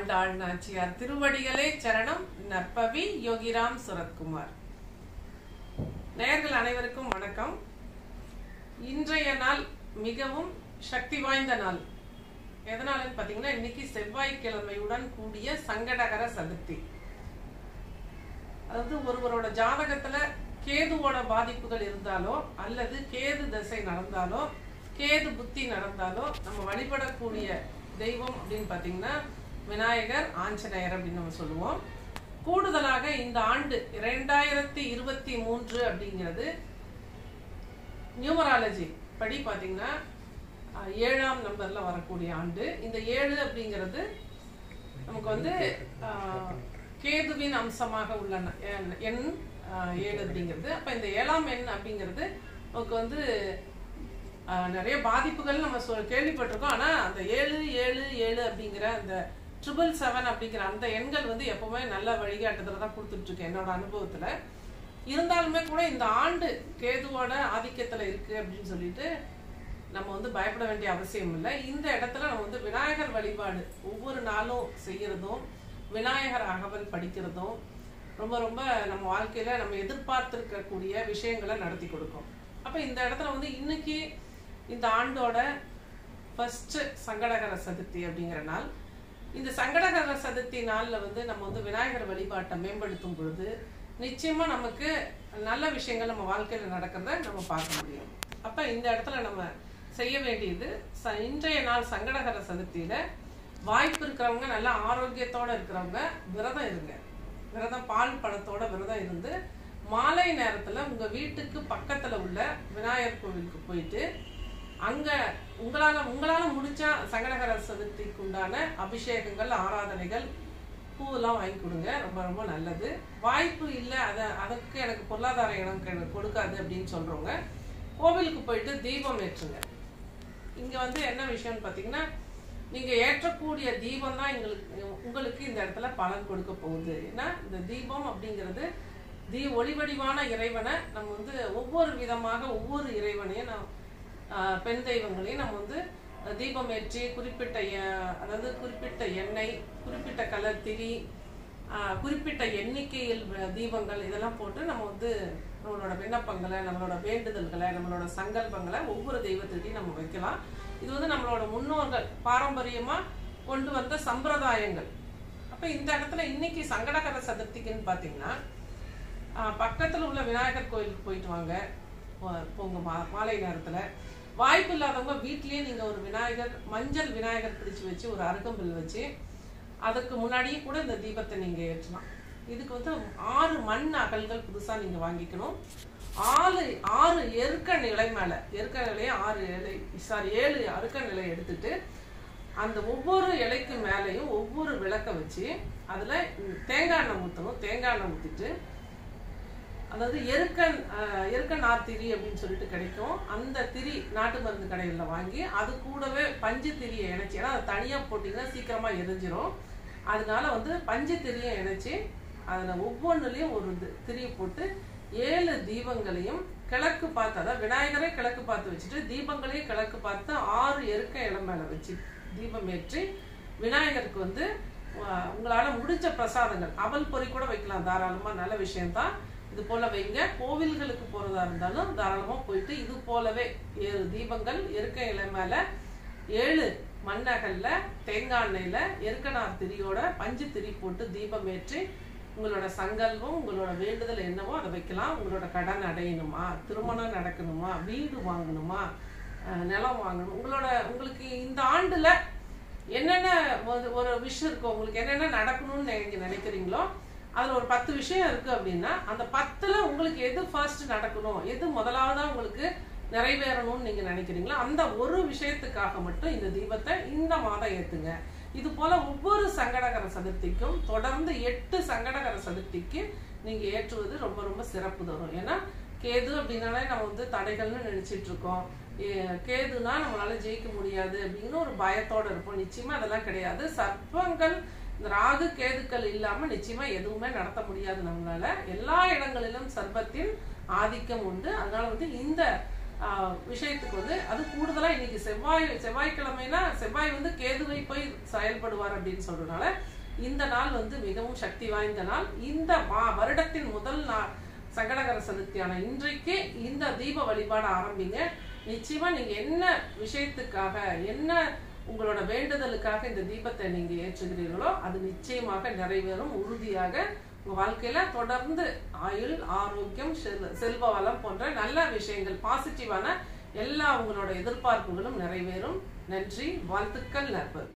ஆண்டாள் நாச்சியார் திருவடிகளே சரணம் நற்பவி யோகிராம் சுரத்குமார் நேயர்கள் அனைவருக்கும் வணக்கம் இன்றைய நாள் மிகவும் சக்தி வாய்ந்த நாள் எதனாலன்னு பாத்தீங்கன்னா இன்னைக்கு செவ்வாய்க்கிழமையுடன் கூடிய சங்கடகர சதுர்த்தி அதாவது ஒருவரோட ஜாதகத்துல கேதுவோட பாதிப்புகள் இருந்தாலோ அல்லது கேது தசை நடந்தாலோ கேது புத்தி நடந்தாலோ நம்ம வழிபடக்கூடிய தெய்வம் அப்படின்னு பாத்தீங்கன்னா விநாயகர் ஆஞ்சநேயர் அப்படின்னு நம்ம சொல்லுவோம் கூடுதலாக இந்த ஆண்டு இரண்டாயிரத்தி இருபத்தி மூன்று அப்படிங்கிறது நியூமராலஜி படி பாத்தீங்கன்னா அஹ், ஏழாம் நம்பர்ல வரக்கூடிய ஆண்டு இந்த ஏழு அப்படிங்கிறது நமக்கு வந்து ஆஹ், கேதுவின் அம்சமாக உள்ள ந- எண்- எண் ஆஹ், ஏழு அப்படிங்கிறது அப்ப இந்த ஏழாம் எண் அப்படிங்கிறது நமக்கு வந்து ஆஹ், நிறைய பாதிப்புகள் நம்ம சொல் கேள்விப்பட்டிருக்கோம் ஆனா அந்த ஏழு ஏழு ஏழு அப்படிங்கிற அந்த ட்ரிபிள் செவன் அப்படிங்கிற அந்த எண்கள் வந்து எப்பவுமே நல்ல வழிகாட்டுதல தான் கொடுத்துட்டு இருக்கு என்னோட அனுபவத்துல இருந்தாலுமே கூட இந்த ஆண்டு கேதுவோட ஆதிக்கத்துல இருக்கு அப்படின்னு சொல்லிட்டு நம்ம வந்து பயப்பட வேண்டிய அவசியம் இல்லை இந்த இடத்துல நம்ம வந்து விநாயகர் வழிபாடு ஒவ்வொரு நாளும் செய்யறதும் விநாயகர் அகவல் படிக்கிறதும் ரொம்ப ரொம்ப நம்ம வாழ்க்கையில நம்ம எதிர்பார்த்திருக்கக்கூடிய விஷயங்களை நடத்தி கொடுக்கும் அப்ப இந்த இடத்துல வந்து இன்னைக்கு இந்த ஆண்டோட ஃபர்ஸ்ட் சங்கடகர சதுர்த்தி அப்படிங்கிற நாள் இந்த சங்கடகர சதுர்த்தி நாள்ல வந்து நம்ம வந்து விநாயகர் வழிபாட்டை மேம்படுத்தும் பொழுது நிச்சயமா நமக்கு நல்ல விஷயங்கள் நம்ம வாழ்க்கையில நடக்கிறத நம்ம பார்க்க முடியும் அப்ப இந்த இடத்துல நம்ம செய்ய வேண்டியது ச- இன்றைய நாள் சங்கடகர சதுர்த்தியில வாய்ப்பு இருக்கிறவங்க நல்ல ஆரோக்கியத்தோட இருக்கிறவங்க விரதம் இருங்க விரதம் பால் பழத்தோட விரதம் இருந்து மாலை நேரத்துல உங்க வீட்டுக்கு பக்கத்துல உள்ள விநாயகர் கோவிலுக்கு போயிட்டு அங்க உங்களால உங்களால முடிஞ்சா சங்கடகர சதுர்த்திக்கு உண்டான அபிஷேகங்கள் ஆராதனைகள் பூவெல்லாம் வாங்கி கொடுங்க ரொம்ப ரொம்ப நல்லது வாய்ப்பு இல்லை அதை அதுக்கு எனக்கு பொருளாதார இடம் கெ- கொடுக்காது அப்படின்னு சொல்றவங்க கோவிலுக்கு போயிட்டு தீபம் ஏற்றுங்க இங்க வந்து என்ன விஷயம்னு பாத்தீங்கன்னா நீங்க ஏற்றக்கூடிய தீபம் தான் எங்களுக்கு உங்களுக்கு இந்த இடத்துல பலன் கொடுக்க போகுது ஏன்னா இந்த தீபம் அப்படிங்கிறது தீ ஒளிவடிவான இறைவனை நம்ம வந்து ஒவ்வொரு விதமாக ஒவ்வொரு இறைவனையும் நாம் ஆஹ், பெண் தெய்வங்களையும் நம்ம வந்து அஹ், தீபம் ஏற்றி குறிப்பிட்ட எ- அதாவது குறிப்பிட்ட எண்ணெய் குறிப்பிட்ட கலர் திரி ஆஹ், குறிப்பிட்ட எண்ணிக்கையில் வ- தீபங்கள் இதெல்லாம் போட்டு நம்ம வந்து நம்மளோட விண்ணப்பங்களை நம்மளோட வேண்டுதல்களை நம்மளோட சங்கல்பங்களை ஒவ்வொரு தெய்வத்திட்டையும் நம்ம வைக்கலாம் இது வந்து நம்மளோட முன்னோர்கள் பாரம்பரியமா கொண்டு வந்த சம்பிரதாயங்கள் அப்ப இந்த இடத்துல இன்னைக்கு சங்கடகர சதுர்த்திக்குன்னு பாத்தீங்கன்னா ஆஹ், பக்கத்துல உள்ள விநாயகர் கோயிலுக்கு போயிட்டு வாங்க போ- போங்க மா- மாலை நேரத்துல வாய்ப்பு இல்லாதவங்க வீட்லயே நீங்க ஒரு விநாயகர் மஞ்சள் விநாயகர் பிடிச்சு வச்சு ஒரு அருகம்பில் வச்சு அதுக்கு முன்னாடியே கூட இந்த தீபத்தை நீங்க ஏற்றலாம் இதுக்கு வந்து ஆறு மண் அகல்கள் புதுசா நீங்க வாங்கிக்கணும் ஆறு ஆறு எருக்க நிலை மேல எருக்க நிலையை ஆறு இலை சாரி ஏழு அருக்க நிலை எடுத்துட்டு அந்த ஒவ்வொரு இலைக்கு மேலேயும் ஒவ்வொரு விளக்க வச்சு அதுல தேங்காய் எண்ணெய் ஊற்றணும் தேங்காய் எண்ணெய் ஊத்திட்டு அதாவது எருக்கன் அஹ், எருக்கன் திரி அப்படின்னு சொல்லிட்டு கிடைக்கும் அந்த திரி நாட்டு மருந்து கடைகளில் வாங்கி அது கூடவே பஞ்சு திரியை இணைச்சி ஏன்னா அதை தனியாக போட்டிங்கன்னா சீக்கிரமாக எரிஞ்சிரும் அதனால வந்து பஞ்சு திரியை இணைச்சி அதில் ஒவ்வொன்றுலையும் ஒரு தி- திரியை போட்டு ஏழு தீபங்களையும் கிழக்கு பார்த்து அதாவது விநாயகரே கிழக்கு பார்த்து வச்சுட்டு தீபங்களையும் கிழக்கு பார்த்து ஆறு எருக்க இடம் மேலே வச்சு தீபம் ஏற்றி விநாயகருக்கு வந்து அஹ், உங்களால முடிஞ்ச பிரசாதங்கள் அவல் பொரி கூட வைக்கலாம் தாராளமா நல்ல விஷயம்தான் இது போல வைங்க கோவில்களுக்கு போறதா இருந்தாலும் தாராளமா போயிட்டு இது போலவே ஏழு தீபங்கள் எருக்க இலை மேல ஏழு மண்ணகல்ல தேங்காய் எண்ணெயில எருக்கனார் திரியோட பஞ்சு திரி போட்டு தீபம் ஏற்றி உங்களோட சங்கல்பம் உங்களோட வேண்டுதல் என்னவோ அதை வைக்கலாம் உங்களோட கடன் அடையணுமா திருமணம் நடக்கணுமா வீடு வாங்கணுமா அஹ் நிலம் வாங்கணும் உங்களோட உங்களுக்கு இந்த ஆண்டுல என்னென்ன ஒரு- ஒரு விஷயம் இருக்கு உங்களுக்கு என்னென்ன நடக்கணும்னு நீங்க நினைக்கிறீங்களோ அதுல ஒரு பத்து விஷயம் இருக்கு அப்படின்னா அந்த பத்துல உங்களுக்கு எது ஃபர்ஸ்ட் நடக்கணும் எது முதலாவதா உங்களுக்கு நிறைவேறணும்னு நீங்க நினைக்கிறீங்களோ அந்த ஒரு விஷயத்துக்காக மட்டும் இந்த தீபத்தை இந்த மாதம் ஏத்துங்க இது போல ஒவ்வொரு சங்கடகர சதுர்த்திக்கும் தொடர்ந்து எட்டு சங்கடகர சதுர்த்திக்கு நீங்க ஏற்றுவது ரொம்ப ரொம்ப சிறப்பு தரும் ஏன்னா கேது அப்படின்னாலே நம்ம வந்து தடைகள்னு நினைச்சிட்டு இருக்கோம் ஏ- கேதுனா நம்மளால ஜெயிக்க முடியாது அப்படின்னு ஒரு பயத்தோட இருப்போம் நிச்சயமா அதெல்லாம் கிடையாது சர்ப்பங்கள் இந்த ராகு கேதுக்கள் இல்லாம நிச்சயமா எதுவுமே நடத்த முடியாது நம்மளால எல்லா இடங்களிலும் சர்ப்பத்தின் ஆதிக்கம் உண்டு அதனால வந்து இந்த ஆஹ், விஷயத்துக்கு வந்து அது கூடுதலா இன்னைக்கு செவ்வாய் செவ்வாய்க்கிழமைனா செவ்வாய் வந்து கேதுவை போய் செயல்படுவார் அப்படின்னு சொல்றதுனால இந்த நாள் வந்து மிகவும் சக்தி வாய்ந்த நாள் இந்த மா- வருடத்தின் முதல் நாள் சங்கடகர சதுர்த்தியான இன்றைக்கு இந்த தீப வழிபாடு ஆரம்பிங்க நிச்சயமா நீங்க என்ன விஷயத்துக்காக என்ன உங்களோட வேண்டுதலுக்காக இந்த தீபத்தை நீங்க ஏற்றுகிறீர்களோ அது நிச்சயமாக நிறைவேறும் உறுதியாக உங்க வாழ்க்கையில தொடர்ந்து ஆயுள் ஆரோக்கியம் செல்- செல்வ வளம் போன்ற நல்ல விஷயங்கள் பாசிட்டிவான எல்லா உங்களோட எதிர்பார்ப்புகளும் நிறைவேறும் நன்றி வாழ்த்துக்கள் நற்பது